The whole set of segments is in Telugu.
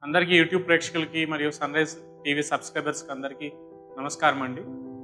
అందరికీ యూట్యూబ్ ప్రేక్షకులకి మరియు సన్ రైజ్ టీవీ సబ్స్క్రైబర్స్కి అందరికీ నమస్కారం అండి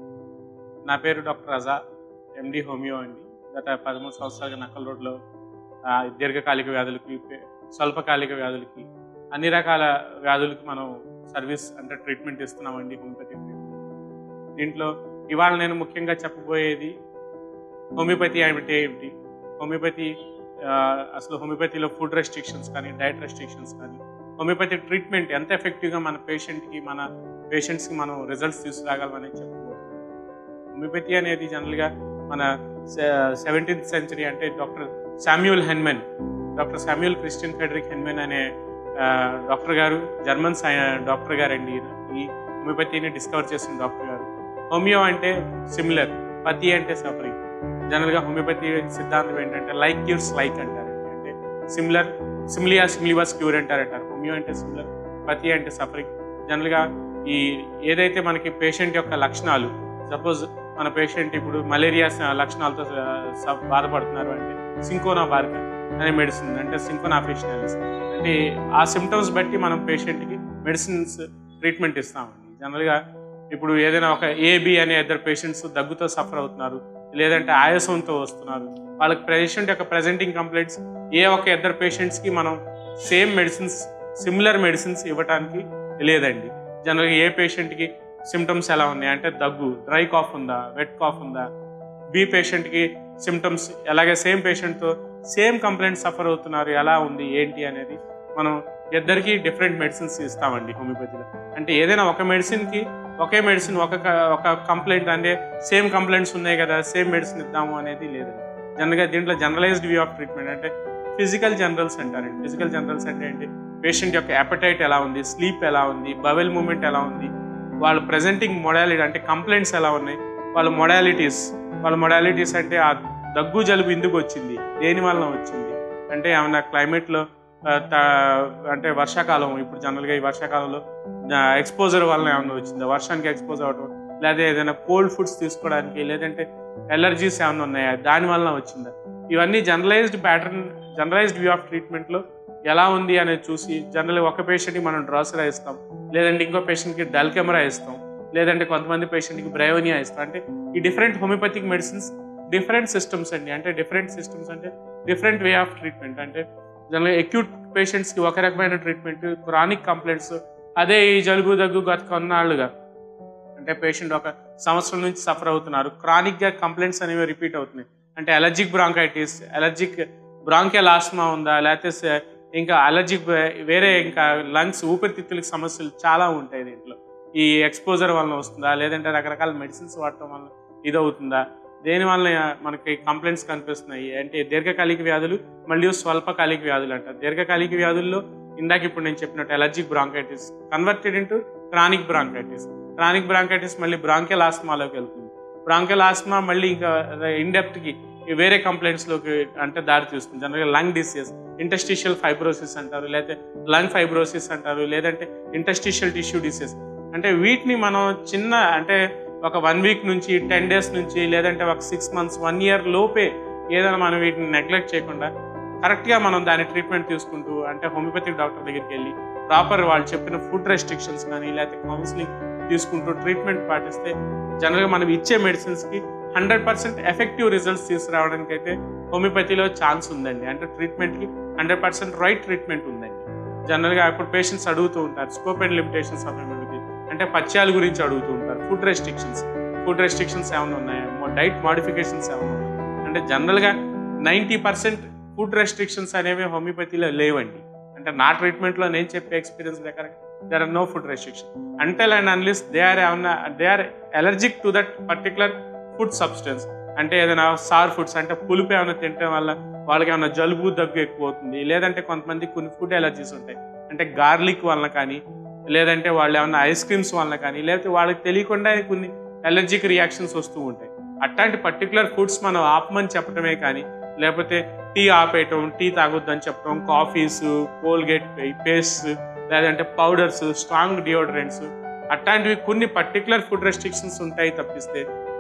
నా పేరు డాక్టర్ రజా ఎండి హోమియో అండి గత పదమూడు సంవత్సరాలుగా నక్కల్ రోడ్లో ఆ, దీర్ఘకాలిక వ్యాధులకి పే- స్వల్పకాలిక వ్యాధులకి అన్ని రకాల వ్యాధులకి మనం సర్వీస్ అంటే ట్రీట్మెంట్ ఇస్తున్నామండి హోమియోపతి ట్రీట్మెంట్ దీంట్లో ఇవాళ నేను ముఖ్యంగా చెప్పబోయేది హోమియోపతి అంటే ఏమిటి హోమియోపతి ఆ, అసలు హోమియోపతిలో ఫుడ్ రెస్ట్రిక్షన్స్ కానీ డైట్ రెస్ట్రిక్షన్స్ కానీ హోమియోపతి ట్రీట్మెంట్ ఎంత ఎఫెక్టివ్గా మన పేషెంట్కి మన పేషెంట్స్కి మనం రిజల్ట్స్ తీసుకురాగలమని చెప్పబోతున్నాం హోమియోపతి అనేది జనరల్గా మన సెవెంటీన్త్ సెంచరీ అంటే doctor Samuel Hahnemann doctor Samuel Christian Frederick Hahnemann అనే ఆ, డాక్టర్ గారు జర్మన్ సై డాక్టర్ గారు అండి ఈయన. ఈ హోమియోపతిని డిస్కవర్ చేసిన డాక్టర్ గారు హోమియో అంటే సిమిలర్ పతి అంటే సఫరింగ్ జనరల్గా హోమియోపతి సిద్ధాంతం ఏంటంటే లైక్ క్యూర్స్ లైక్ అంటారండి అంటే సిమిలర్ సిమిలియా సిమిలివాస్ క్యూర్ అంటారంటారు హోమియో అంటే సిమిలర్ పతి అంటే సఫరింగ్ జనరల్గా ఈ ఏదైతే మనకి పేషెంట్ యొక్క లక్షణాలు సపోజ్ మన పేషెంట్ ఇప్పుడు మలేరియా స- లక్షణాలతో స- స- బాధపడుతున్నారు అంటే సింకోనా బార్క అనే మెడిసిన్ అంటే సింకోనా ఫెషనాలిస్ అంటే ఆ సిమ్టమ్స్ బట్టి మనం పేషెంట్కి మెడిసిన్స్ ట్రీట్మెంట్ ఇస్తామండి జనరల్గా ఇప్పుడు ఏదైనా ఒక ఏబి అనే ఇద్దరు పేషెంట్స్ దగ్గుతో సఫర్ అవుతున్నారు లేదంటే ఆయాసంతో వస్తున్నారు వాళ్ళకి పేషెంట్ యొక్క ప్రెజెంటింగ్ కంప్లైంట్స్ ఏ ఒక ఇద్దరు పేషెంట్స్కి మనం సేమ్ మెడిసిన్స్ సిమిలర్ మెడిసిన్స్ ఇవ్వడానికి లేదండి జనరల్గా ఏ పేషెంట్కి సిమ్టమ్స్ ఎలా ఉన్నాయి అంటే దగ్గు డ్రై కాఫ్ ఉందా వెట్ కాఫ్ ఉందా బి పేషెంట్కి సిమ్టమ్స్ అలాగే సేమ్ పేషెంట్తో సేమ్ కంప్లైంట్ సఫర్ అవుతున్నారు ఎలా ఉంది ఏంటి అనేది మనం ఇద్దరికి డిఫరెంట్ మెడిసిన్స్ ఇస్తామండి హోమియోపతిలో అంటే ఏదైనా ఒక మెడిసిన్కి ఒకే మెడిసిన్ ఒక క- ఒక కంప్లైంట్ అంటే సేమ్ కంప్లైంట్స్ ఉన్నాయి కదా సేమ్ మెడిసిన్ ఇద్దాము అనేది లేదండి జనరల్గా దీంట్లో జనరలైజ్డ్ వ్యూ ఆఫ్ ట్రీట్మెంట్ అంటే ఫిజికల్ జనరల్స్ అంటారండి ఫిజికల్ జనరల్స్ అంటే ఏంటి పేషెంట్ యొక్క అపటైట్ ఎలా ఉంది స్లీప్ ఎలా ఉంది బవెల్ మూమెంట్ ఎలా ఉంది వాళ్ళ ప్రెజెంటింగ్ మొడాలిటీ అంటే కంప్లైంట్స్ ఎలా ఉన్నాయి వాళ్ళ మొడాలిటీస్ వాళ్ళ మొడాలిటీస్ అంటే ఆ దగ్గు జలుబు ఎందుకు వచ్చింది దేని వలన వచ్చింది అంటే ఏమన్నా క్లైమేట్లో ఆ, త- అంటే వర్షాకాలం ఇప్పుడు జనరల్గా ఈ వర్షాకాలంలో ఎక్స్పోజర్ వలన ఏమన్నా వచ్చిందా వర్షానికి ఎక్స్పోజ్ అవ్వడం లేదా ఏదైనా కోల్డ్ ఫుడ్స్ తీసుకోవడానికి లేదంటే ఎలర్జీస్ ఏమైనా ఉన్నాయా దాని వలన వచ్చిందా ఇవన్నీ generalized pattern generalized view of ట్రీట్మెంట్లో ఎలా ఉంది అనేది చూసి జనరల్ ఒక పేషెంట్కి మనం డ్రాసరా ఇస్తాం లేదంటే ఇంకో పేషెంట్కి డల్ కెమెరా ఇస్తాం లేదంటే కొంతమంది పేషెంట్కి బ్రయోనియా ఇస్తాం అంటే ఈ different homeopathic medicines different systems అండి అంటే డిఫరెంట్ సిస్టమ్స్ అంటే డిఫరెంట్ వే ఆఫ్ ట్రీట్మెంట్ అంటే జనరల్ అక్యూట్ పేషెంట్స్కి ఒక రకమైన ట్రీట్మెంట్ క్రానిక్ కంప్లైంట్స్ అదే ఈ జలుబు దగ్గు గత కొన్నాళ్ళుగా అంటే పేషెంట్ ఒక సంవత్సరం నుంచి సఫర్ అవుతున్నారు క్రానిక్గా కంప్లైంట్స్ అనేవి రిపీట్ అవుతున్నాయి అంటే allergic bronchitis allergic bronchial asthma ఉందా లేకపోతే స- ఇంకా అలర్జిక్ వేరే ఇంకా లంగ్స్ ఊపిరితిత్తులకి సమస్యలు చాలా ఉంటాయి దీంట్లో ఈ ఎక్స్పోజర్ వలన వస్తుందా లేదంటే రకరకాల మెడిసిన్స్ వాడటం వలన ఇది అవుతుందా దేని వలన మనకి కంప్లైంట్స్ కనిపిస్తున్నాయి అంటే దీర్ఘకాలిక వ్యాధులు మళ్ళీ స్వల్పకాలిక వ్యాధులు అంటారు దీర్ఘకాలిక వ్యాధుల్లో ఇందాక ఇప్పుడు నేను చెప్పినట్టు allergic bronchitis converted into chronic bronchitis chronic bronchitis మళ్ళీ బ్రాంకెల్ ఆస్మాలోకి వెళ్తుంది బ్రాంకెల్ ఆస్మా మళ్ళీ ఇంకా ఇండెప్త్కి వేరే కంప్లైంట్స్లోకి అంటే దారి తీస్తుంది జనరల్గా లంగ్ డిసీజ్ ఇంటస్టిషియల్ ఫైబ్రోసిస్ అంటారు లేకపోతే లంగ్ ఫైబ్రోసిస్ అంటారు లేదంటే ఇంటస్టిషియల్ టిష్యూ డిసీజ్ అంటే వీటిని మనం చిన్న అంటే ఒక వన్ వీక్ నుంచి టెన్ డేస్ నుంచి లేదంటే ఒక సిక్స్ మంత్స్ వన్ ఇయర్ లోపే ఏదైనా మనం వీటిని నెగ్లెక్ట్ చేయకుండా కరెక్ట్గా మనం దాని ట్రీట్మెంట్ తీసుకుంటూ అంటే హోమియోపతిక్ డాక్టర్ దగ్గరికి వెళ్ళి ప్రాపర్ వాళ్ళు చెప్పిన ఫుడ్ రెస్ట్రిక్షన్స్ కానీ లేకపోతే కౌన్సిలింగ్ తీసుకుంటూ ట్రీట్మెంట్ పాటిస్తే జనరల్గా మనం ఇచ్చే మెడిసిన్స్కి హండ్రెడ్ పర్సెంట్ ఎఫెక్టివ్ రిజల్ట్స్ తీసుకురావడానికి అయితే హోమియోపతిలో ఛాన్స్ ఉందండి అంటే ట్రీట్మెంట్కి హండ్రెడ్ పర్సెంట్ రైట్ ట్రీట్మెంట్ ఉందండి జనరల్గా ఇప్పుడు పేషెంట్స్ అడుగుతూ ఉంటారు scope and limitations of homeopathy అంటే పచ్యాల గురించి అడుగుతూ ఉంటారు ఫుడ్ రెస్ట్రిక్షన్స్ ఫుడ్ రెస్ట్రిక్షన్స్ ఏమైనా ఉన్నాయా డైట్ మాడిఫికేషన్స్ ఏమైనా ఉన్నాయి అంటే జనరల్గా నైంటీ పర్సెంట్ ఫుడ్ రెస్ట్రిక్షన్స్ అనేవి హోమియోపతిలో లేవండి అంటే నా ట్రీట్మెంట్లో నేను చెప్పే ఎక్స్పీరియన్స్ ప్రకారం there are no food restriction until and unless they are ఏమన్నా they are allergic to that particular food substance అంటే ఏదైనా సార్ ఫుడ్స్ అంటే పులుపు ఏమైనా తినడం వల్ల వాళ్ళకి ఏమైనా జలుబు దగ్గు ఎక్కువ అవుతుంది లేదంటే కొంతమంది కొన్ని ఫుడ్ ఎలర్జీస్ ఉంటాయి అంటే గార్లిక్ వలన కానీ లేదంటే వాళ్ళు ఏమైనా ఐస్ క్రీమ్స్ వలన కానీ లేకపోతే వాళ్ళకి తెలియకుండా కొన్ని ఎలర్జిక్ రియాక్షన్స్ వస్తూ ఉంటాయి అట్లాంటి పర్టికులర్ ఫుడ్స్ మనం ఆపమని చెప్పడమే కానీ లేకపోతే టీ ఆపేయటం టీ తాగొద్దని చెప్పడం కాఫీస్ కోల్గేట్ పేస్ట్ లేదంటే పౌడర్స్ స్ట్రాంగ్ డియోడరెంట్స్ అట్లాంటివి కొన్ని పర్టికులర్ ఫుడ్ రెస్ట్రిక్షన్స్ ఉంటాయి తప్పిస్తే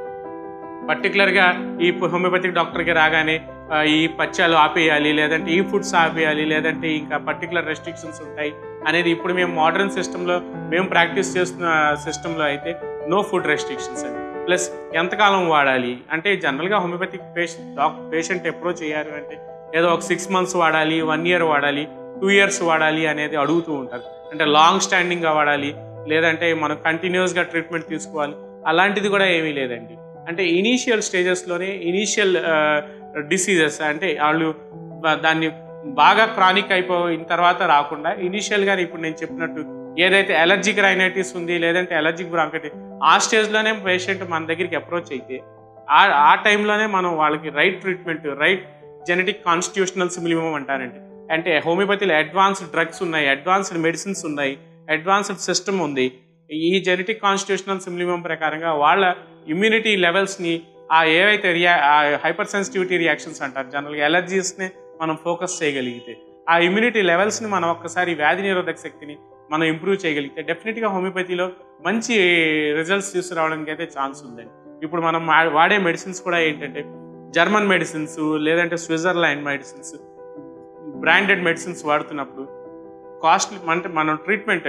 పర్టికులర్గా ఈ హోమియోపతిక్ డాక్టర్కి రాగానే ఆ, ఈ పచ్చాలు ఆపేయాలి లేదంటే ఈ ఫుడ్స్ ఆపేయాలి లేదంటే ఇంకా పర్టికులర్ రెస్ట్రిక్షన్స్ ఉంటాయి అనేది ఇప్పుడు మేము మోడర్న్ సిస్టంలో మేము ప్రాక్టీస్ చేస్తున్న సిస్టంలో అయితే నో ఫుడ్ రెస్ట్రిక్షన్స్ అండి ప్లస్ ఎంతకాలం వాడాలి అంటే జనరల్గా homeopathic patient doc patient approach అయ్యారు అంటే ఏదో ఒక సిక్స్ మంత్స్ వాడాలి వన్ ఇయర్ వాడాలి టూ ఇయర్స్ వాడాలి అనేది అడుగుతూ ఉంటారు అంటే లాంగ్ స్టాండింగ్గా వాడాలి లేదంటే మనం కంటిన్యూస్గా ట్రీట్మెంట్ తీసుకోవాలి అలాంటిది కూడా ఏమీ లేదండి అంటే ఇనీషియల్ స్టేజెస్లోనే ఇనీషియల్ డిసీజెస్ అంటే వాళ్ళు బ- దాన్ని బాగా క్రానిక్ అయిపోయిన తర్వాత రాకుండా ఇనీషియల్గా ఇప్పుడు నేను చెప్పినట్టు ఏదైతే ఎలర్జిక్ రైనైటిస్ ఉంది లేదంటే ఎలర్జిక్ బ్రాంకైటిస్ ఆ స్టేజ్లోనే పేషెంట్ మన దగ్గరికి అప్రోచ్ అయితే ఆ ఆ టైంలోనే మనం వాళ్ళకి right treatment right genetic constitutional simillimum అంటారండి అంటే హోమియోపతిలో అడ్వాన్స్డ్ డ్రగ్స్ ఉన్నాయి అడ్వాన్స్డ్ మెడిసిన్స్ ఉన్నాయి అడ్వాన్స్డ్ సిస్టమ్ ఉంది ఈ జెనెటిక్ కాన్స్టిట్యూషనల్ సిమిలిమం ప్రకారంగా వాళ్ళ ఇమ్యూనిటీ లెవెల్స్ని ఆ ఏవైతే రియా హైపర్ సెన్సిటివిటీ రియాక్షన్స్ అంటారు జనరల్గా ఎలర్జీస్ని మనం ఫోకస్ చేయగలిగితే ఆ ఇమ్యూనిటీ లెవెల్స్ని మనం ఒక్కసారి వ్యాధి నిరోధక శక్తిని మనం ఇంప్రూవ్ చేయగలిగితే డెఫినెట్గా హోమియోపతిలో మంచి రిజల్ట్స్ తీసుకురావడానికి అయితే ఛాన్స్ ఉందండి ఇప్పుడు మనం వా- వాడే మెడిసిన్స్ కూడా ఏంటంటే జర్మన్ మెడిసిన్స్ లేదంటే స్విట్జర్లాండ్ మెడిసిన్స్ బ్రాండెడ్ మెడిసిన్స్ వాడుతున్నప్పుడు కాస్ట్లీ అంటే మనం ట్రీట్మెంట్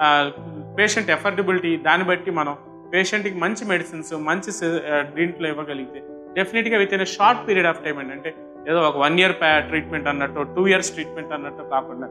పేషెంట్ ఎఫర్డబిలిటీ దాన్ని బట్టి మనం పేషెంట్కి మంచి మెడిసిన్స్ మంచి స- ఆ, దీంట్లో ఇవ్వగలిగితే డెఫినెట్గా within short period of time అండి అంటే ఏదో ఒక వన్ ఇయర్ ట్రీట్మెంట్ అన్నట్టు టూ ఇయర్స్ ట్రీట్మెంట్ అన్నట్టు కాకుండా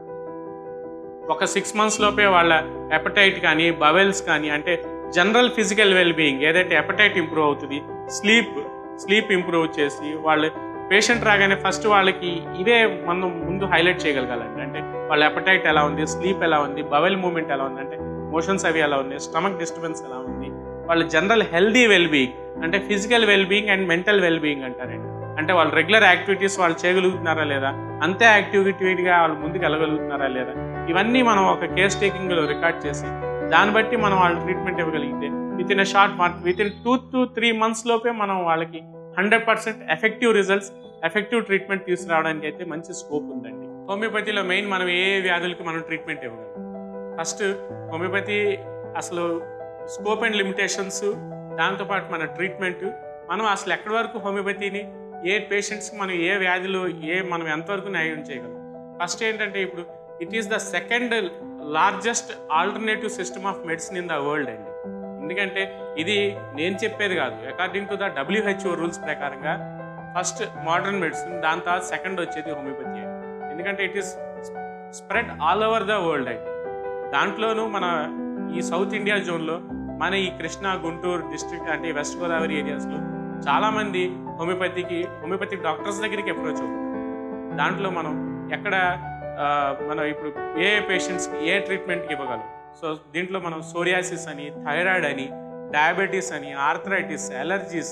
ఒక సిక్స్ మంత్స్ లోపే వాళ్ళ ఎపటైట్ కానీ బవెల్స్ కానీ అంటే జనరల్ ఫిజికల్ వెల్ బీయింగ్ ఏదైతే ఎపటైట్ ఇంప్రూవ్ అవుతుంది స్లీప్ స్లీప్ ఇంప్రూవ్ చేసి వాళ్ళు పేషెంట్ రాగానే ఫస్ట్ వాళ్ళకి ఇవే మనం ముందు హైలైట్ చేయగలగాలండి అంటే వాళ్ళ ఎపటైట్ ఎలా ఉంది స్లీప్ ఎలా ఉంది బవెల్ మూమెంట్ ఎలా ఉంది అంటే మోషన్స్ అవి ఎలా ఉన్నాయి స్టమక్ డిస్టర్బెన్స్ ఎలా ఉంది వాళ్ళ జనరల్ హెల్దీ వెల్ బీయింగ్ అంటే physical well being and mental well being అంటారండి అంటే వాళ్ళు రెగ్యులర్ యాక్టివిటీస్ వాళ్ళు చేయగలుగుతున్నారా లేదా అంతే యాక్టివిటీగా వాళ్ళు ముందుకు వెళ్ళగలుగుతున్నారా లేదా ఇవన్నీ మనం ఒక కేస్ టేకింగ్లో రికార్డ్ చేసి దాన్ని బట్టి మనం వాళ్ళ ట్రీట్మెంట్ ఇవ్వగలిగితే within a short month within two to three months లోపే మనం వాళ్ళకి hundred percent effective results effective treatment తీసుకురావడానికి అయితే మంచి స్కోప్ ఉందండి హోమియోపతిలో మెయిన్ మనం ఏ ఏ వ్యాధులకి మనం ట్రీట్మెంట్ ఇవ్వగలం ఫస్ట్ హోమియోపతి అసలు స్కోప్ అండ్ లిమిటేషన్స్ దాంతోపాటు మన ట్రీట్మెంట్ మనం అసలు ఎక్కడి వరకు హోమియోపతిని ఏ పేషెంట్స్కి మనం ఏ వ్యాధులు ఏ మనం ఎంతవరకు న్యాయం చేయగలం ఫస్ట్ ఏంటంటే ఇప్పుడు it is the second largest alternative system of medicine in the world అండి ఎందుకంటే ఇది నేను చెప్పేది కాదు according to the WHO rules ప్రకారంగా ఫస్ట్ మోడర్న్ మెడిసిన్ దాని తర్వాత సెకండ్ వచ్చేది హోమియోపతి అండి ఎందుకంటే it is spread all over the world అండి దాంట్లోనూ మన ఈ సౌత్ ఇండియా జోన్లో మన ఈ కృష్ణా గుంటూరు డిస్ట్రిక్ట్ అంటే వెస్ట్ గోదావరి ఏరియాస్లో చాలామంది హోమియోపతికి హోమియోపతిక్ డాక్టర్స్ దగ్గరికి అప్రోచ్ అవుతారు దాంట్లో మనం ఎక్కడ ఆ, మనం ఇప్పుడు ఏ పేషెంట్స్కి ఏ ట్రీట్మెంట్కి ఇవ్వగలం సో దీంట్లో మనం సోరియాసిస్ అని థైరాయిడ్ అని డయాబెటీస్ అని ఆర్థరైటిస్ ఎలర్జీస్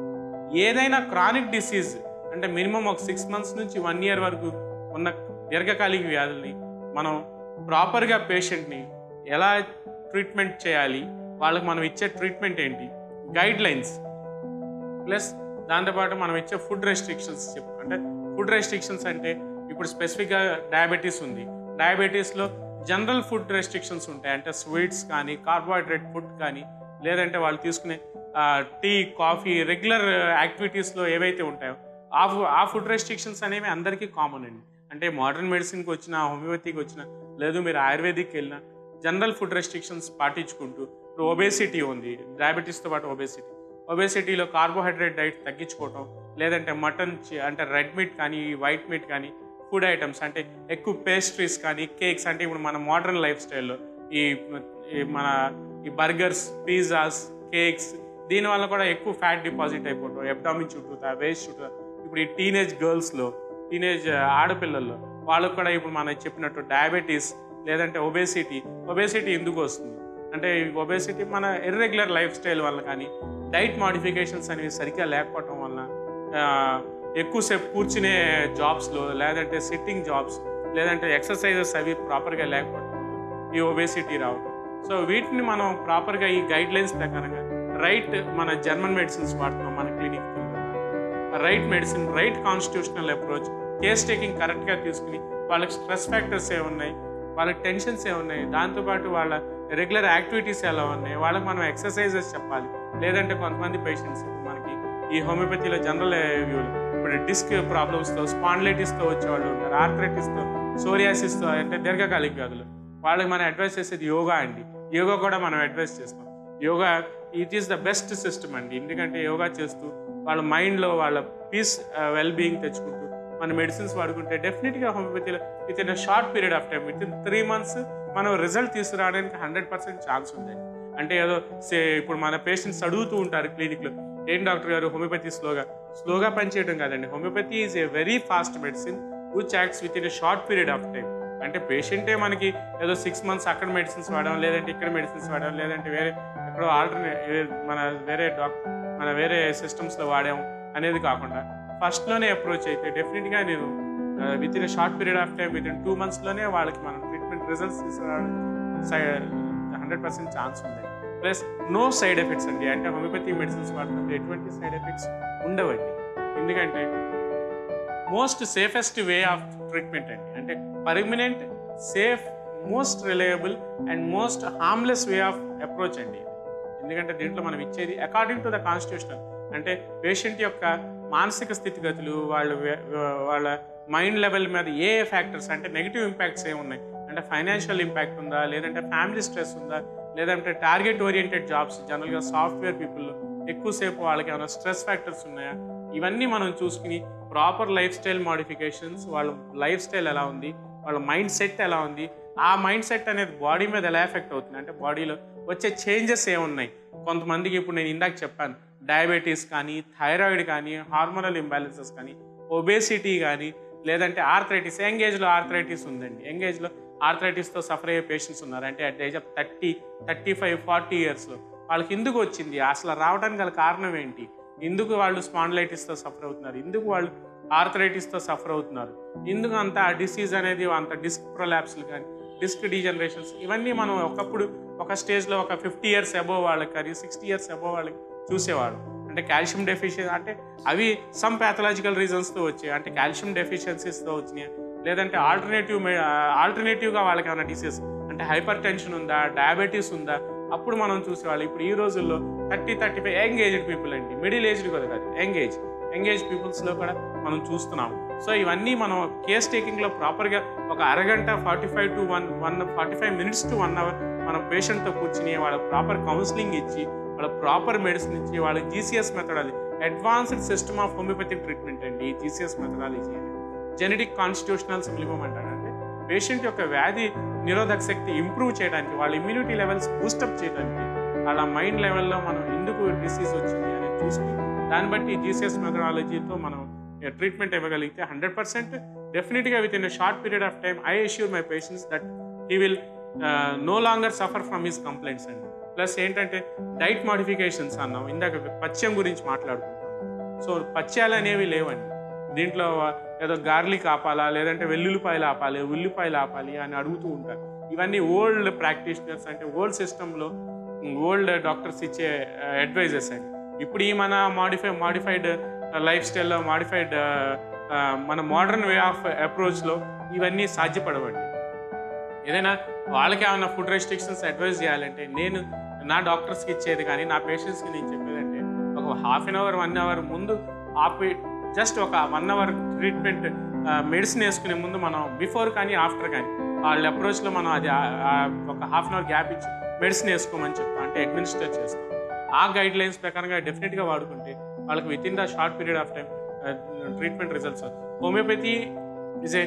ఏదైనా క్రానిక్ డిసీజ్ అంటే మినిమం ఒక సిక్స్ మంత్స్ నుంచి వన్ ఇయర్ వరకు ఉన్న దీర్ఘకాలిక వ్యాధుల్ని మనం ప్రాపర్గా పేషెంట్ని ఎలా ట్రీట్మెంట్ చేయాలి వాళ్ళకి మనం ఇచ్చే ట్రీట్మెంట్ ఏంటి గైడ్ లైన్స్ ప్లస్ దాంతోపాటు మనం ఇచ్చే ఫుడ్ రెస్ట్రిక్షన్స్ చెప్పు అంటే ఫుడ్ రెస్ట్రిక్షన్స్ అంటే ఇప్పుడు స్పెసిఫిక్గా డయాబెటీస్ ఉంది డయాబెటీస్లో జనరల్ ఫుడ్ రెస్ట్రిక్షన్స్ ఉంటాయి అంటే స్వీట్స్ కానీ కార్బోహైడ్రేట్ ఫుడ్ కానీ లేదంటే వాళ్ళు తీసుకునే టీ కాఫీ రెగ్యులర్ యాక్టివిటీస్లో ఏవైతే ఉంటాయో ఆ ఫు- ఆ ఫుడ్ రెస్ట్రిక్షన్స్ అనేవి అందరికీ కామన్ అండి అంటే మోడర్న్ మెడిసిన్కి వచ్చిన హోమియోపతికి వచ్చిన లేదు మీరు ఆయుర్వేదిక్కి వెళ్ళినా జనరల్ ఫుడ్ రెస్ట్రిక్షన్స్ పాటించుకుంటూ ఇప్పుడు ఒబేసిటీ ఉంది డయాబెటీస్తో పాటు ఒబేసిటీ ఒబేసిటీలో కార్బోహైడ్రేట్ డైట్ తగ్గించుకోవటం లేదంటే మటన్ చి- అంటే రెడ్ మీట్ కానీ వైట్ మీట్ కానీ ఫుడ్ ఐటమ్స్ అంటే ఎక్కువ పేస్ట్రీస్ కానీ కేక్స్ అంటే ఇప్పుడు మన మోడర్న్ లైఫ్ స్టైల్లో ఈ ఈ మన ఈ బర్గర్స్ పిజ్జాస్ కేక్స్ దీనివల్ల కూడా ఎక్కువ ఫ్యాట్ డిపాజిట్ అయిపోవటం ఎబ్డామిన్ చుట్టూతా వేస్ట్ చుట్టూ ఇప్పుడు ఈ టీనేజ్ గర్ల్స్లో టీనేజ్ ఆడపిల్లల్లో వాళ్ళకు కూడా ఇప్పుడు మనం చెప్పినట్టు డయాబెటీస్ లేదంటే ఒబేసిటీ ఒబేసిటీ ఎందుకు వస్తుంది అంటే ఒబేసిటీ మన ఇర్రెగ్యులర్ లైఫ్ స్టైల్ వల్ల కానీ డైట్ మాడిఫికేషన్స్ అనేవి సరిగ్గా లేకపోవటం వల్ల ఆ, ఎక్కువసేపు కూర్చునే జాబ్స్లో లేదంటే సిట్టింగ్ జాబ్స్ లేదంటే ఎక్సర్సైజెస్ అవి ప్రాపర్గా లేకపోవడం వల్ల ఈ ఒబేసిటీ రావడం సో వీటిని మనం ప్రాపర్గా ఈ గైడ్ లైన్స్ ప్రకారంగా రైట్ మన జర్మన్ మెడిసిన్స్ వాడుతున్నాం మన clinic right medicine right constitutional approach case taking కరెక్ట్గా తీసుకుని వాళ్ళకి స్ట్రెస్ ఫ్యాక్టర్స్ ఏమున్నాయి వాళ్ళకి టెన్షన్స్ ఏమున్నాయి దాంతోపాటు వాళ్ళ రెగ్యులర్ యాక్టివిటీస్ ఎలా ఉన్నాయి వాళ్ళకి మనం ఎక్సర్సైజెస్ చెప్పాలి లేదంటే కొంతమంది పేషెంట్స్ మనకి ఈ హోమియోపతిలో జనరల్ వ్యూలు ఇప్పుడు డిస్క్ ప్రాబ్లమ్స్తో స్పాండ్లైటిస్తో వచ్చే వాళ్ళు ఉంటారు ఆర్థరైటిస్తో సోరియాసిస్తో అంటే దీర్ఘకాలిక వ్యాధులు వాళ్ళకి మనం అడ్వైస్ చేసేది యోగా అండి యోగా కూడా మనం అడ్వైస్ చేస్తాం yoga it is the best system అండి ఎందుకంటే యోగా చేస్తూ వాళ్ళ మైండ్లో వాళ్ళ పీస్ వెల్ బీయింగ్ తెచ్చుకుంటూ మన మెడిసిన్స్ వాడుకుంటే డెఫినెట్గా హోమియోపతిలో within a short period of time within three months మనం రిజల్ట్ తీసుకురావడానికి హండ్రెడ్ పర్సెంట్ ఛాన్స్ ఉందండి అంటే ఏదో సే ఇప్పుడు మన పేషెంట్స్ అడుగుతూ ఉంటారు క్లినిక్లో ఏం డాక్టర్ గారు హోమియోపతి స్లోగా స్లోగా పనిచేయడం కాదండి homeopathy is a very fast medicine which acts within a short period of time అంటే పేషెంటే మనకి ఏదో సిక్స్ మంత్స్ అక్కడ మెడిసిన్స్ వాడడం లేదంటే ఇక్కడ మెడిసిన్స్ వాడడం లేదంటే వేరే ఎక్కడో ఆల్టర్నేట్ మన వేరే డాక్ మన వేరే సిస్టమ్స్లో వాడాం అనేది కాకుండా ఫస్ట్లోనే అప్రోచ్ అయితే డెఫినెట్గా నేను within short period of time within two మంత్స్లోనే వాళ్ళకి మనం ట్రీట్మెంట్ రిజల్ట్స్ తీసుకురావడానికి హండ్రెడ్ పర్సెంట్ ఛాన్స్ ఉంది ప్లస్ నో సైడ్ ఎఫెక్ట్స్ అండి అంటే హోమియోపతి మెడిసిన్స్ వాడుతుంటే ఎటువంటి సైడ్ ఎఫెక్ట్స్ ఉండవండి ఎందుకంటే most safest way of treatment అండి అంటే permanent safe most reliable and most harmless way of approach అండి ఇది. ఎందుకంటే దీంట్లో మనం ఇచ్చేది అకార్డింగ్ టు ద కాన్స్టిట్యూషనల్ అంటే పేషెంట్ యొక్క మానసిక స్థితిగతులు వాళ్ళ వే- వాళ్ళ మైండ్ లెవెల్ మీద ఏ ఫ్యాక్టర్స్ అంటే నెగిటివ్ ఇంపాక్ట్స్ ఏమున్నాయి అంటే ఫైనాన్షియల్ ఇంపాక్ట్ ఉందా లేదంటే ఫ్యామిలీ స్ట్రెస్ ఉందా లేదంటే టార్గెట్ ఓరియంటెడ్ జాబ్స్ జనరల్గా సాఫ్ట్వేర్ పీపుల్ ఎక్కువసేపు వాళ్ళకి ఏమైనా స్ట్రెస్ ఫ్యాక్టర్స్ ఉన్నాయా ఇవన్నీ మనం చూసుకుని ప్రాపర్ లైఫ్ స్టైల్ మోడిఫికేషన్స్ వాళ్ళ లైఫ్ స్టైల్ ఎలా ఉంది వాళ్ళ మైండ్ సెట్ ఎలా ఉంది ఆ మైండ్ సెట్ అనేది బాడీ మీద ఎలా ఎఫెక్ట్ అవుతుంది అంటే బాడీలో వచ్చే చేంజెస్ ఏమున్నాయి కొంతమందికి ఇప్పుడు నేను ఇందాక చెప్పాను డయాబెటీస్ కానీ థైరాయిడ్ కానీ హార్మోనల్ ఇంబ్యాలెన్సెస్ కానీ ఒబేసిటీ కానీ లేదంటే ఆర్థరైటిస్ యంగ్ ఏజ్లో ఆర్థరైటిస్ ఉందండి యంగ్ ఏజ్లో ఆర్థరైటిస్తో సఫర్ అయ్యే పేషెంట్స్ ఉన్నారు అంటే at age of thirty thirty five forty ఇయర్స్లో వాళ్ళకి ఎందుకు వచ్చింది అసలు రావడానికి గల కారణం ఏంటి ఎందుకు వాళ్ళు స్పాండ్లైటిస్తో సఫర్ అవుతున్నారు ఎందుకు వాళ్ళు ఆర్థరైటిస్తో సఫర్ అవుతున్నారు ఎందుకు అంత ఆ డిసీజ్ అనేది అంత డిస్క్ ప్రొలాప్స్లు కానీ డిస్క్ డీజనరేషన్స్ ఇవన్నీ మనం ఒకప్పుడు ఒక స్టేజ్లో ఒక ఫిఫ్టీ ఇయర్స్ అబోవ్ వాళ్ళకి కానీ సిక్స్టీ ఇయర్స్ అబోవ్ వాళ్ళకి చూసేవాడు అంటే కాల్షియం డెఫిషియన్ అంటే అవి సమ్ ప్యాథలాజికల్ రీజన్స్తో వచ్చాయి అంటే కాల్షియం డెఫిషియన్సీస్తో వచ్చినాయి లేదంటే ఆల్టర్నేటివ్ ఆల్టర్నేటివ్గా వాళ్ళకి ఏమైనా డిసీజ్ అంటే హైపర్ టెన్షన్ ఉందా డయాబెటీస్ ఉందా అప్పుడు మనం చూసేవాళ్ళు ఇప్పుడు ఈ రోజుల్లో thirty thirty five young aged people అండి మిడిల్ ఏజ్డ్ కదా కాదు యంగ్ ఏజ్ యంగ్ ఏజ్ పీపుల్స్లో కూడా మనం చూస్తున్నాం సో ఇవన్నీ మనం కేస్ టేకింగ్లో ప్రాపర్గా ఒక అరగంట forty five to one one forty five minutes to one hour మనం పేషెంట్తో కూర్చుని వాళ్ళ ప్రాపర్ కౌన్సిలింగ్ ఇచ్చి వాళ్ళ ప్రాపర్ మెడిసిన్ ఇచ్చి వాళ్ళ GCS methodology advanced system of homeopathic treatment అండి ఈ జీసీఎస్ మెథడాలజీ అనేది జెనెటిక్ కాన్స్టిట్యూషనల్ సిమిలిమం అంటారు అంటే పేషెంట్ యొక్క వ్యాధి నిరోధక శక్తి ఇంప్రూవ్ చేయడానికి వాళ్ళ ఇమ్యూనిటీ లెవెల్స్ బూస్టప్ చేయడానికి వాళ్ళ మైండ్ లెవెల్లో మనం ఎందుకు డిసీజ్ వచ్చింది అనేది చూసుకుని దాన్ని బట్టి జీసీఎస్ మెథడాలజీతో మనం ట్రీట్మెంట్ ఇవ్వగలిగితే హండ్రెడ్ పర్సెంట్ డెఫినెట్గా within short period of time I assure my patients that he will no longer suffer from his complaints అండి ప్లస్ ఏంటంటే డైట్ మాడిఫికేషన్స్ అన్నాం ఇందాక పథ్యం గురించి మాట్లాడుకుంటాం సో పథ్యాలు అనేవి లేవండి దీంట్లో ఏదో గార్లిక్ ఆపాలా లేదంటే వెల్లుల్లిపాయలు ఆపాలి ఉల్లిపాయలు ఆపాలి అని అడుగుతూ ఉంటారు ఇవన్నీ ఓల్డ్ ప్రాక్టీషనర్స్ అంటే ఓల్డ్ సిస్టంలో ఓల్డ్ డాక్టర్స్ ఇచ్చే అడ్వైజెస్ అండి ఇప్పుడు ఈ మన మాడిఫై మాడిఫైడ్ లైఫ్ స్టైల్లో మాడిఫైడ్ మన మోడర్న్ వే ఆఫ్ అప్రోచ్లో ఇవన్నీ సాధ్యపడవండి ఏదైనా వాళ్ళకి ఏమైనా ఫుడ్ రెస్ట్రిక్షన్స్ అడ్వైస్ చేయాలంటే నేను నా డాక్టర్స్కి ఇచ్చేది కానీ నా పేషెంట్స్కి నేను చెప్పేదంటే ఒక half an hour one hour ముందు ఆపి జస్ట్ ఒక వన్ అవర్ ట్రీట్మెంట్ మెడిసిన్ వేసుకునే ముందు మనం బిఫోర్ కానీ ఆఫ్టర్ కానీ వాళ్ళ అప్రోచ్లో మనం అది ఆ- ఆ ఒక హాఫ్ అన్ అవర్ గ్యాప్ ఇచ్చి మెడిసిన్ వేసుకోమని చెప్తాం అంటే అడ్మినిస్టర్ చేస్తాం ఆ గైడ్ లైన్స్ ప్రకారంగా డెఫినెట్గా వాడుకుంటే వాళ్ళకి within the short period of time treatment results homeopathy is a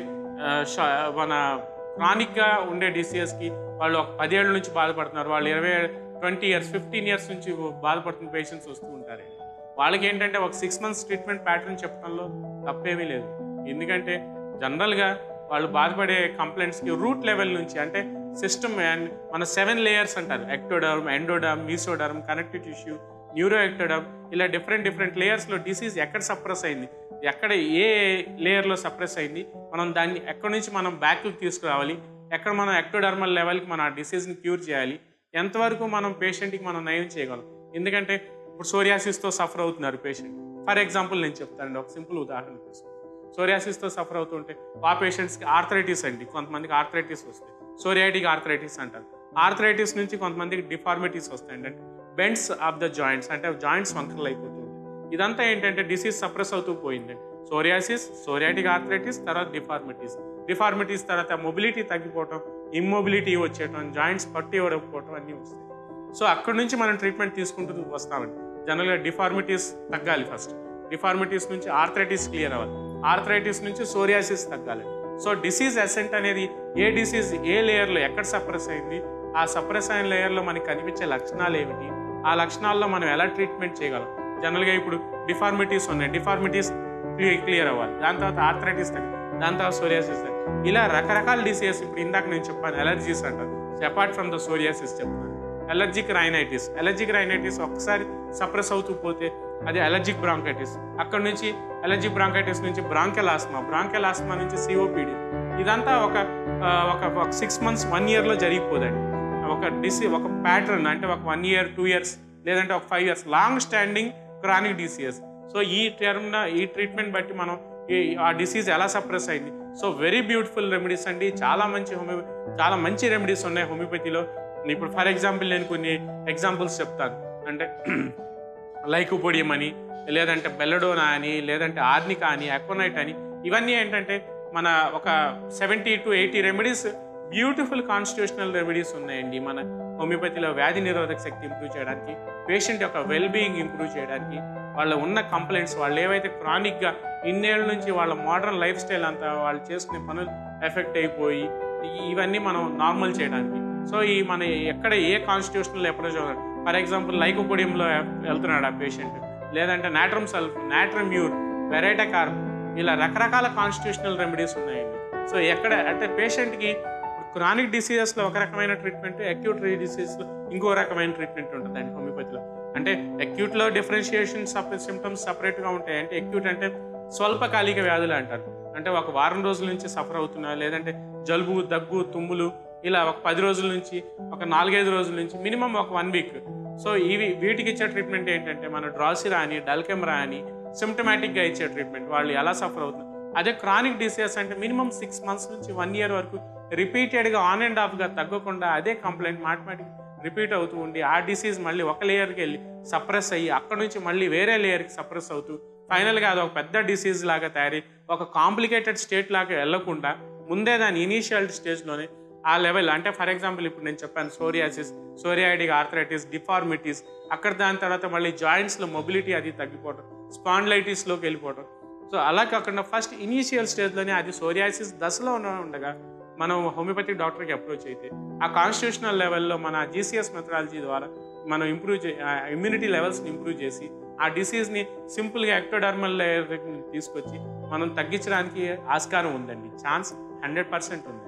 మన క్రానిక్గా ఉండే డిసీజెస్కి వాళ్ళు ఒక పదేళ్ళ నుంచి బాధపడుతున్నారు వాళ్ళు ఇరవై ట్వంటీ ఇయర్స్ ఫిఫ్టీన్ ఇయర్స్ నుంచి బాధపడుతున్న పేషెంట్స్ వస్తూ ఉంటారు వాళ్ళకి ఏంటంటే ఒక సిక్స్ మంత్స్ ట్రీట్మెంట్ ప్యాటర్న్ చెప్పడంలో తప్పేమీ లేదు ఎందుకంటే జనరల్గా వాళ్ళు బాధపడే కంప్లైంట్స్కి రూట్ లెవెల్ నుంచి అంటే సిస్టమ్ అండ్ మన సెవెన్ లేయర్స్ అంటారు ectoderm endoderm mesoderm connective tissue neuro ectoderm ఇలా డిఫరెంట్ డిఫరెంట్ లేయర్స్లో డిసీజ్ ఎక్కడ సప్రెస్ అయింది ఎక్కడ ఏ లేయర్లో సప్రెస్ అయింది మనం దాన్ని ఎక్కడి నుంచి మనం బ్యాక్కి తీసుకురావాలి ఎక్కడ మనం ఎక్టోడర్మల్ లెవెల్కి మనం ఆ డిసీజ్ని క్యూర్ చేయాలి ఎంతవరకు మనం పేషెంట్కి మనం నయం చేయగలం ఎందుకంటే ఇప్పుడు సోరియాసిస్తో సఫర్ అవుతున్నారు పేషెంట్ ఫర్ ఎగ్జాంపుల్ నేను చెప్తానండి ఒక సింపుల్ ఉదాహరణ తీసుకుంటాను సోరియాసిస్తో సఫర్ అవుతుంటే ఆ పేషెంట్స్కి ఆర్థరైటిస్ అండి కొంతమందికి ఆర్థరైటిస్ వస్తాయి సోరియాటిక్ ఆర్థరైటిస్ అంటారు ఆర్థరైటిస్ నుంచి కొంతమందికి డిఫార్మిటీస్ వస్తాయండి అంటే బెండ్స్ ఆఫ్ ద జాయింట్స్ అంటే జాయింట్స్ వంకరలు అయిపోతుంది ఇదంతా ఏంటంటే డిసీజ్ సప్రెస్ అవుతూ పోయింది సోరియాసిస్ సోరియాటిక్ ఆర్థరైటిస్ తర్వాత డిఫార్మిటీస్ డిఫార్మిటీస్ తర్వాత మొబిలిటీ తగ్గిపోవటం ఇమ్మొబిలిటీ వచ్చేయటం జాయింట్స్ పట్టి ఇవ్వకపోవటం అన్నీ వస్తాయి సో అక్కడ నుంచి మనం ట్రీట్మెంట్ తీసుకుంటూ వస్తామండి జనరల్గా డిఫార్మిటీస్ తగ్గాలి ఫస్ట్ డిఫార్మిటీస్ నుంచి ఆర్థరైటిస్ క్లియర్ అవ్వాలి ఆర్థరైటిస్ నుంచి సోరియాసిస్ తగ్గాలి సో డిసీజ్ అసెంట్ అనేది ఏ డిసీజ్ ఏ లేయర్లో ఎక్కడ సప్రెస్ అయింది ఆ సప్రెస్ అయిన లేయర్లో మనకి కనిపించే లక్షణాలు ఏమిటి ఆ లక్షణాల్లో మనం ఎలా ట్రీట్మెంట్ చేయగలం జనరల్గా ఇప్పుడు డిఫార్మిటీస్ ఉన్నాయి డిఫార్మిటీస్ క్లియర్ అవ్వాలి దాని తర్వాత ఆర్థరైటిస్ తగ్గి దాని తర్వాత సోరియాసిస్ తగ్గి ఇలా రకరకాల డిసీజెస్ ఇప్పుడు ఇందాక నేను చెప్పాను ఎలర్జీస్ అంటారు అపార్ట్ ఫ్రమ్ ద సోరియాసిస్ చెప్తాను ఎలర్జిక్ రైనైటిస్ ఎలర్జిక్ రైనైటిస్ ఒక్కసారి సప్రెస్ అవుతూ పోతే అది ఎలర్జిక్ బ్రాంకైటిస్ అక్కడ నుంచి ఎలర్జిక్ బ్రాంకైటిస్ నుంచి బ్రాంకెల్ ఆస్మా బ్రాంకెల్ ఆస్మా నుంచి సిఓపిడి ఇదంతా ఒక ఆ, ఒక ఒక సిక్స్ మంత్స్ వన్ ఇయర్లో జరిగిపోదండి ఒక డిసీ ఒక ప్యాటర్న్ అంటే ఒక వన్ ఇయర్ టూ ఇయర్స్ లేదంటే ఒక five years long standing chronic diseases so ఈ టర్మ్ ఈ ట్రీట్మెంట్ బట్టి మనం ఈ- ఆ డిసీజ్ ఎలా సప్రెస్ అయింది సో వెరీ బ్యూటిఫుల్ రెమెడీస్ అండి చాలా మంచి హోమియో చాలా మంచి రెమెడీస్ ఉన్నాయి హోమియోపతిలో ఇప్పుడు ఫర్ ఎగ్జాంపుల్ నేను కొన్ని ఎగ్జాంపుల్స్ చెప్తాను అంటే లైకోపోడియం అని లేదంటే బెల్లడోనా అని లేదంటే ఆర్నికా అని అకోనైట్ అని ఇవన్నీ ఏంటంటే మన ఒక seventy to eighty remedies beautiful constitutional remedies ఉన్నాయండి మన హోమియోపతిలో వ్యాధి నిరోధక శక్తి ఇంప్రూవ్ చేయడానికి పేషెంట్ యొక్క వెల్ బీయింగ్ ఇంప్రూవ్ చేయడానికి వాళ్ళ ఉన్న కంప్లైంట్స్ వాళ్ళు ఏవైతే క్రానిక్గా ఇన్నేళ్ళ నుంచి వాళ్ళ మోడర్న్ లైఫ్ స్టైల్ అంతా వాళ్ళు చేసుకునే పనులు ఎఫెక్ట్ అయిపోయి ఈ- ఇవన్నీ మనం నార్మల్ చేయడానికి సో ఈ మన ఎక్కడ ఏ కాన్స్టిట్యూషనల్ ఎప్పుడో చూడాలి ఫర్ ఎగ్జాంపుల్ లైకోపోడియంలో వెళ్తున్నాడు ఆ పేషెంట్ లేదంటే natrum sulph natrum mur baryta carb ఇలా రకరకాల కాన్స్టిట్యూషనల్ రెమెడీస్ ఉన్నాయండి సో ఎక్కడ అంటే పేషెంట్కి క్రానిక్ డిసీజెస్లో ఒక రకమైన ట్రీట్మెంట్ అక్యూట్ డిసీజెస్లో ఇంకో రకమైన ట్రీట్మెంట్ ఉంటుందండి హోమియోపతిలో అంటే అక్యూట్లో డిఫరెన్షియేషన్ సపరేట్ సిమ్టమ్స్ సపరేట్గా ఉంటాయి అంటే అక్యూట్ అంటే స్వల్పకాలిక వ్యాధులు అంటారు అంటే ఒక వారం రోజుల నుంచి సఫర్ అవుతున్నా లేదంటే జలుబు దగ్గు తుమ్ములు ఇలా ఒక పది రోజుల నుంచి ఒక నాలుగైదు రోజుల నుంచి మినిమం ఒక వన్ వీక్ సో ఇవి వీటికి ఇచ్చే ట్రీట్మెంట్ ఏంటంటే మన డ్రాసిరా అని డల్కెమరా అని సిమ్టమాటిక్గా ఇచ్చే ట్రీట్మెంట్ వాళ్ళు ఎలా సఫర్ అవుతున్నారు అదే క్రానిక్ డిసీజెస్ అంటే మినిమం సిక్స్ మంత్స్ నుంచి వన్ ఇయర్ వరకు రిపీటెడ్గా ఆన్ అండ్ ఆఫ్గా తగ్గకుండా అదే కంప్లైంట్ మాటిమాటికి రిపీట్ అవుతూ ఉండి ఆ డిసీజ్ మళ్ళీ ఒక లేయర్కి వెళ్ళి సప్రెస్ అయ్యి అక్కడ నుంచి మళ్ళీ వేరే లేయర్కి సప్రెస్ అవుతూ ఫైనల్గా అది ఒక పెద్ద డిసీజ్ లాగా తయారై ఒక కాంప్లికేటెడ్ స్టేట్ లాగా వెళ్లకుండా ముందే దాని ఇనీషియల్ స్టేజ్లోనే ఆ లెవెల్ అంటే ఫర్ ఎగ్జాంపుల్ ఇప్పుడు నేను చెప్పాను సోరియాసిస్ సోరియాయిడిక్ ఆర్థరైటిస్ డిఫార్మిటీస్ అక్కడ దాని తర్వాత మళ్ళీ జాయింట్స్లో మొబిలిటీ అది తగ్గిపోవడం స్పాండ్లైటిస్లోకి వెళ్ళిపోవడం సో అలా కాకుండా ఫస్ట్ ఇనీషియల్ స్టేజ్లోనే అది సోరియాసిస్ దశలో ఉన్న ఉండగా మనం హోమియోపతి డాక్టర్కి అప్రోచ్ అయితే ఆ కాన్స్టిట్యూషనల్ లెవెల్లో మన జీసీఎస్ మెథడాలజీ ద్వారా మనం ఇంప్రూవ్ చే ఇమ్యూనిటీ లెవెల్స్ని ఇంప్రూవ్ చేసి ఆ డిసీజ్ని సింపుల్గా ఎక్టోడర్మల్ లేయర్ తీసుకొచ్చి మనం తగ్గించడానికి ఆస్కారం ఉందండి ఛాన్స్ హండ్రెడ్ పర్సెంట్ ఉంది